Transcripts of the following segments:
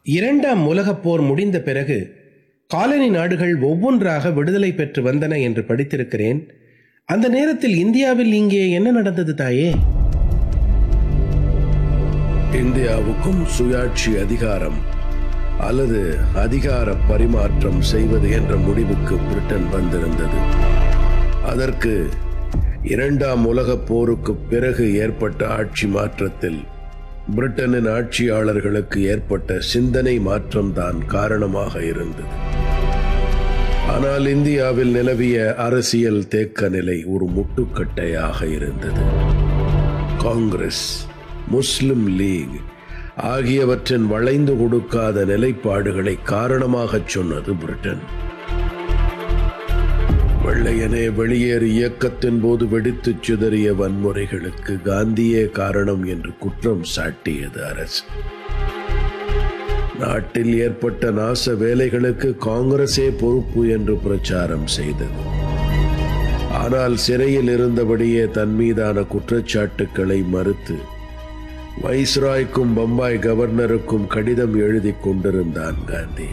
இரண்டாம் உலகப் போர் முடிந்த பிறகு காலனி நாடுகள் ஒவ்வொன்றாக விடுதலை பெற்று வந்தன என்று படித்திருக்கிறேன் அந்த நேரத்தில் இந்தியாவில் இங்கே என்ன நடந்தது தாயே இந்தியாவுக்கும் சுயாட்சி அதிகாரம் அல்லது அதிகார பரிமாற்றம் செய்வது என்ற முடிவுக்கு பிரிட்டன் வந்திருந்தது அதற்கு இரண்டாம் உலகப் போருக்கு பிறகு ஏற்பட்ட ஆட்சி மாற்றத்தில் பிரிட்டனின் ஆட்சியாளர்களுக்கு ஏற்பட்ட சிந்தனை மாற்றம்தான் காரணமாக இருந்தது ஆனால் இந்தியாவில் நிலவிய அரசியல் தேக்க நிலை ஒரு முட்டுக்கட்டையாக இருந்தது காங்கிரஸ் முஸ்லிம் லீக் ஆகியவற்றின் வளைந்து கொடுக்காத நிலைப்பாடுகளை காரணமாகச் சொன்னது பிரிட்டன் வெள்ளையனே வெளியேறு இயக்கத்தின் போது வெடித்துச் சிதறிய வன்முறைகளுக்கு காந்தியே காரணம் என்று குற்றம் சாட்டியது அரசு நாட்டில் ஏற்பட்ட நாச வேலைகளுக்கு காங்கிரசே பொறுப்பு என்று பிரச்சாரம் செய்தது ஆனால் சிறையில் இருந்தபடியே தன் மீதான குற்றச்சாட்டுக்களை மறுத்து வைஸ்ராய்க்கும் பம்பாய் கவர்னருக்கும் கடிதம் எழுதி கொண்டிருந்தான் காந்தி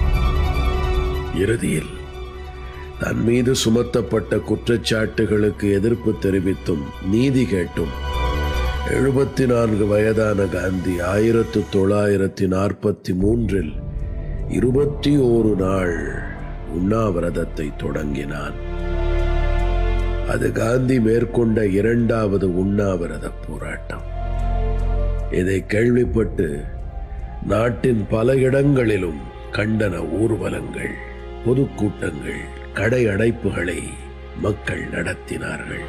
இறுதியில் தன் மீது சுமத்தப்பட்ட குற்றச்சாட்டுகளுக்கு எதிர்ப்பு தெரிவித்தும் நீதி கேட்டும் எழுபத்தி நான்கு வயதான காந்தி ஆயிரத்து தொள்ளாயிரத்தி நாற்பத்தி மூன்றில் இருபத்தி ஓரு நாள் உண்ணாவிரதத்தை தொடங்கினான் அது காந்தி மேற்கொண்ட இரண்டாவது உண்ணாவிரத போராட்டம் இதை கேள்விப்பட்டு நாட்டின் பல இடங்களிலும் கண்டன ஊர்வலங்கள் பொதுக்கூட்டங்கள் கடை அடைப்புகளை மக்கள் நடத்தினார்கள்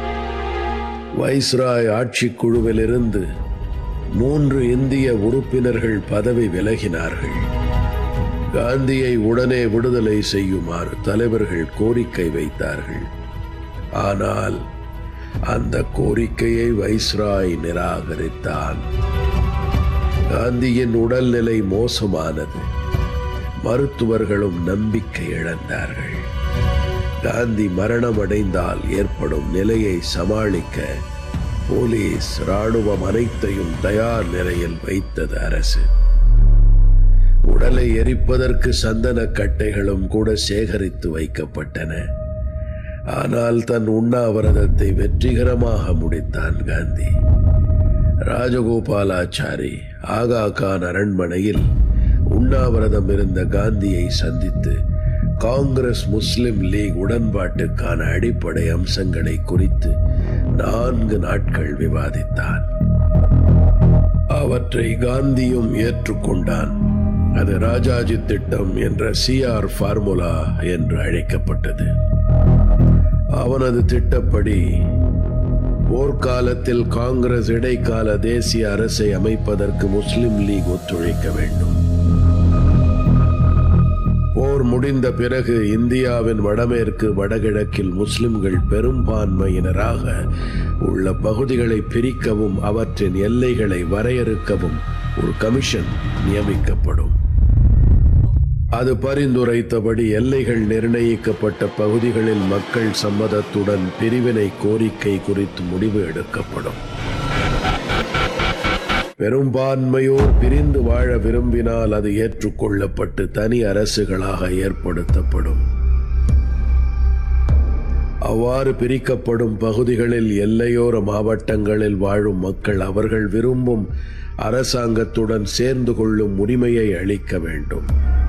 வைஸ்ராய் ஆட்சிக் குழுவிலிருந்து மூன்று இந்திய உறுப்பினர்கள் பதவி விலகினார்கள் காந்தியை உடனே விடுதலை செய்யுமாறு தலைவர்கள் கோரிக்கை வைத்தார்கள் ஆனால் அந்த கோரிக்கையை வைஸ்ராய் நிராகரித்தான் காந்தியின் உடல்நிலை மோசமானது மருத்துவர்களும் நம்பிக்கை இழந்தார்கள் காந்தி மரணமடைந்தால் ஏற்படும் நிலையை சமாளிக்க போலீஸ் ராணுவம் அனைத்தையும் தயார் நிலையில் வைத்தது அரசு உடலை எரிப்பதற்கு சந்தன கட்டைகளும் கூட சேகரித்து வைக்கப்பட்டன ஆனால் தன் உண்ணாவிரதத்தை வெற்றிகரமாக முடித்தான் காந்தி ராஜகோபாலாச்சாரி ஆகா கான் அரண்மனையில் உண்ணாவிரதம் இருந்த காந்தியை சந்தித்து காங்கிரஸ் முஸ்லிம் லீக் உடன்பாட்டுக்கான அடிப்படை அம்சங்களை குறித்து நான்கு நாட்கள் விவாதித்தான் அவற்றை காந்தியும் ஏற்றுக்கொண்டான் அது ராஜாஜி திட்டம் என்ற சிஆர் ஃபார்முலா என்று அழைக்கப்பட்டது அவனது திட்டப்படி போர்க்காலத்தில் காங்கிரஸ் இடைக்கால தேசிய அரசை அமைப்பதற்கு முஸ்லிம் லீக் ஒத்துழைக்க வேண்டும் போர் முடிந்த பிறகு இந்தியாவின் வடமேற்கு வடகிழக்கில் முஸ்லிம்கள் பெரும்பான்மையினராக உள்ள பகுதிகளை பிரிக்கவும் அவற்றின் எல்லைகளை வரையறுக்கவும் ஒரு கமிஷன் நியமிக்கப்படும் அது பரிந்துரைத்தபடி எல்லைகள் நிர்ணயிக்கப்பட்ட பகுதிகளில் மக்கள் சம்மதத்துடன் பிரிவினை கோரிக்கை குறித்து முடிவு எடுக்கப்படும் பெரும்பான்மையோர் பிரிந்து வாழ விரும்பினால் அது ஏற்றுக்கொள்ளப்பட்டு தனி அரசுகளாக ஏற்படுத்தப்படும் அவ்வாறு பிரிக்கப்படும் பகுதிகளில் எல்லையோர மாவட்டங்களில் வாழும் மக்கள் அவர்கள் விரும்பும் அரசாங்கத்துடன் சேர்ந்து கொள்ளும் உரிமையை அளிக்க வேண்டும்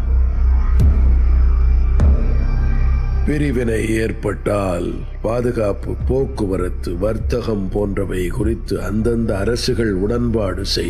பிரிவினை ஏற்பட்டால் பாதுகாப்பு போக்குவரத்து வர்த்தகம் போன்றவை குறித்து அந்தந்த அரசுகள் உடன்பாடு செய்து